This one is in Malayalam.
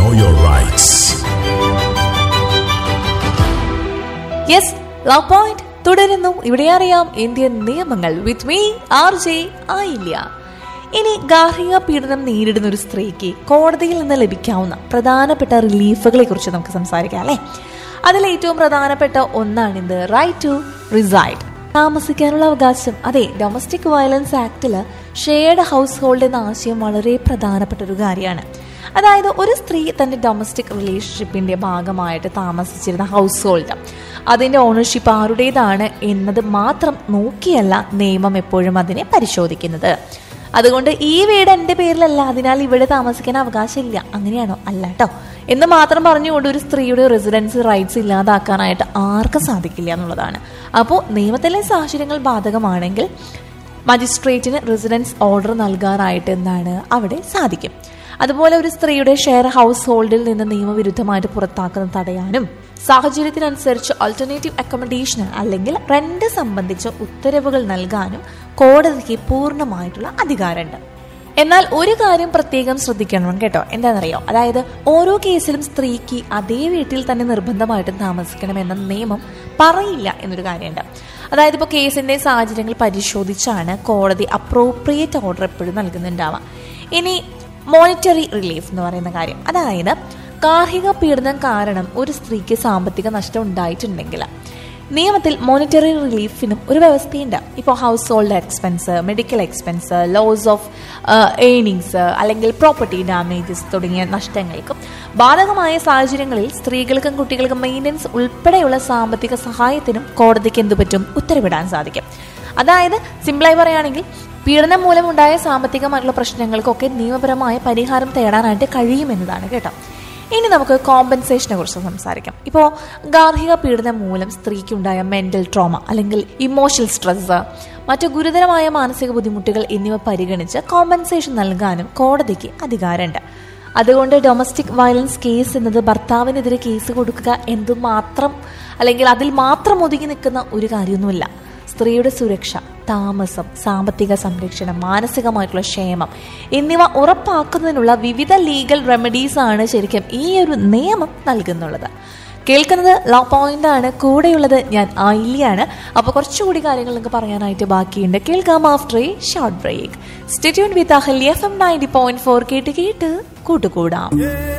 Know your rights. Yes law point തുടരുന്നു ഇവിടെ അറിയാം ഇന്ത്യൻ നിയമങ്ങൾ വിത്ത് മീ ആർ ജെ ആയില്ല ഇനി ഗാർഹിക പീഡനം നേരിടുന്ന ഒരു സ്ത്രീക്ക് കോടതിയിൽ നിന്ന് ലഭിക്കാവുന്ന പ്രധാനപ്പെട്ട റിലീഫുകളെ കുറിച്ച് നമുക്ക് സംസാരിക്കാം അല്ലേ അതിൽ ഏറ്റവും പ്രധാനപ്പെട്ട ഒന്നാണിത് റൈറ്റ് ടു റിസൈഡ് താമസിക്കാനുള്ള അവകാശം അതെ ഡൊമസ്റ്റിക് വയലൻസ് ആക്ടില് ഷെയർഡ് ഹൗസ് ഹോൾഡ് എന്ന ആശയം വളരെ പ്രധാനപ്പെട്ട ഒരു കാര്യമാണ് അതായത് ഒരു സ്ത്രീ തന്റെ ഡൊമസ്റ്റിക് റിലേഷൻഷിപ്പിന്റെ ഭാഗമായിട്ട് താമസിച്ചിരുന്ന ഹൗസ് ഹോൾഡ് അതിന്റെ ഓണർഷിപ്പ് ആരുടേതാണ് എന്നത് മാത്രം നോക്കിയല്ല നിയമം എപ്പോഴും അതിനെ പരിശോധിക്കുന്നത് അതുകൊണ്ട് ഈ വീട് എന്റെ പേരിലല്ല അതിനാൽ ഇവിടെ താമസിക്കാൻ അവകാശമില്ല അങ്ങനെയാണോ അല്ല കേട്ടോ എന്ന് മാത്രം പറഞ്ഞുകൊണ്ട് ഒരു സ്ത്രീയുടെ റെസിഡൻസ് റൈറ്റ്സ് ഇല്ലാതാക്കാനായിട്ട് ആർക്കും സാധിക്കില്ല എന്നുള്ളതാണ് അപ്പോൾ നിയമത്തിലെ സാഹചര്യങ്ങൾ ബാധകമാണെങ്കിൽ മജിസ്ട്രേറ്റിന് റെസിഡൻസ് ഓർഡർ നൽകാനായിട്ട് എന്താണ് അവിടെ സാധിക്കും അതുപോലെ ഒരു സ്ത്രീയുടെ ഷെയർ ഹൗസ് ഹോൾഡിൽ നിന്ന് നിയമവിരുദ്ധമായിട്ട് പുറത്താക്കുന്നത് തടയാനും സാഹചര്യത്തിനനുസരിച്ച് ആൾട്ടർനേറ്റീവ് അക്കോമഡേഷന് അല്ലെങ്കിൽ റെന്റ് സംബന്ധിച്ച ഉത്തരവുകൾ നൽകാനും കോടതിക്ക് പൂർണ്ണമായിട്ടുള്ള അധികാരമുണ്ട് എന്നാൽ ഒരു കാര്യം പ്രത്യേകം ശ്രദ്ധിക്കണം കേട്ടോ എന്താണെന്നറിയോ അതായത് ഓരോ കേസിലും സ്ത്രീക്ക് അതേ വീട്ടിൽ തന്നെ നിർബന്ധമായിട്ടും താമസിക്കണമെന്ന നിയമം പറയില്ല എന്നൊരു കാര്യമുണ്ട് അതായത് ഇപ്പോൾ കേസിന്റെ സാഹചര്യങ്ങൾ പരിശോധിച്ചാണ് കോടതി അപ്രോപ്രിയേറ്റ് ഓർഡർ എപ്പോഴും നൽകുന്നുണ്ടാവുക ഇനി മോണിറ്ററി റിലീഫ് എന്ന് പറയുന്ന കാര്യം അതായത് ഗാർഹിക പീഡനം കാരണം ഒരു സ്ത്രീക്ക് സാമ്പത്തിക നഷ്ടം ഉണ്ടായിട്ടുണ്ടെങ്കിൽ നിയമത്തിൽ മോണിറ്ററി റിലീഫിനും ഒരു വ്യവസ്ഥയുണ്ട് ഇപ്പോൾ household expense medical expense loss of earnings അല്ലെങ്കിൽ പ്രോപ്പർട്ടി ഡാമേജസ് തുടങ്ങിയ നഷ്ടങ്ങൾക്കും ബാധകമായ സാഹചര്യങ്ങളിൽ സ്ത്രീകൾക്കും കുട്ടികൾക്കും മെയിൻ്റനൻസ് ഉൾപ്പെടെയുള്ള സാമ്പത്തിക സഹായത്തിനും കോടതിക്ക് എന്തു പറ്റും ഉത്തരവിടാൻ സാധിക്കും അതായത് സിമ്പിളായി പറയുകയാണെങ്കിൽ പീഡനം മൂലമുണ്ടായ സാമ്പത്തികമായിട്ടുള്ള പ്രശ്നങ്ങൾക്കൊക്കെ നിയമപരമായ പരിഹാരം തേടാനായിട്ട് കഴിയുമെന്നതാണ് കേട്ടോ ഇനി നമുക്ക് കോമ്പൻസേഷനെ കുറിച്ച് സംസാരിക്കാം ഇപ്പോൾ ഗാർഹിക പീഡനം മൂലം സ്ത്രീക്കുണ്ടായ മെന്റൽ ട്രോമ അല്ലെങ്കിൽ ഇമോഷണൽ സ്ട്രെസ് മറ്റു ഗുരുതരമായ മാനസിക ബുദ്ധിമുട്ടുകൾ എന്നിവ പരിഗണിച്ച് കോമ്പൻസേഷൻ നൽകാനും കോടതിക്ക് അധികാരമുണ്ട് അതുകൊണ്ട് ഡൊമസ്റ്റിക് വയലൻസ് കേസ് എന്നത് ഭർത്താവിനെതിരെ കേസ് കൊടുക്കുക എന്തുമാത്രം അല്ലെങ്കിൽ അതിൽ മാത്രം ഒതുങ്ങി നിൽക്കുന്ന ഒരു കാര്യമൊന്നുമില്ല സ്ത്രീയുടെ സുരക്ഷ താമസം സാമ്പത്തിക സംരക്ഷണം മാനസികമായിട്ടുള്ള ക്ഷേമം എന്നിവ ഉറപ്പാക്കുന്നതിനുള്ള വിവിധ ലീഗൽ റെമഡീസ് ആണ് ശരിക്കും ഈ ഒരു നിയമം നൽകുന്നുള്ളത് കേൾക്കുന്നത് ലോ പോയിന്റ് ആണ് കൂടെയുള്ളത് ഞാൻ ആയില്യാണ് അപ്പോൾ കുറച്ചുകൂടി കാര്യങ്ങൾ നിങ്ങൾക്ക് പറയാനായിട്ട് ബാക്കിയുണ്ട് കേൾക്കാം after a short break stay tuned with Ahalya F M ninety point four കേട്ട് കേട്ട് കൂട്ടുകൂടാം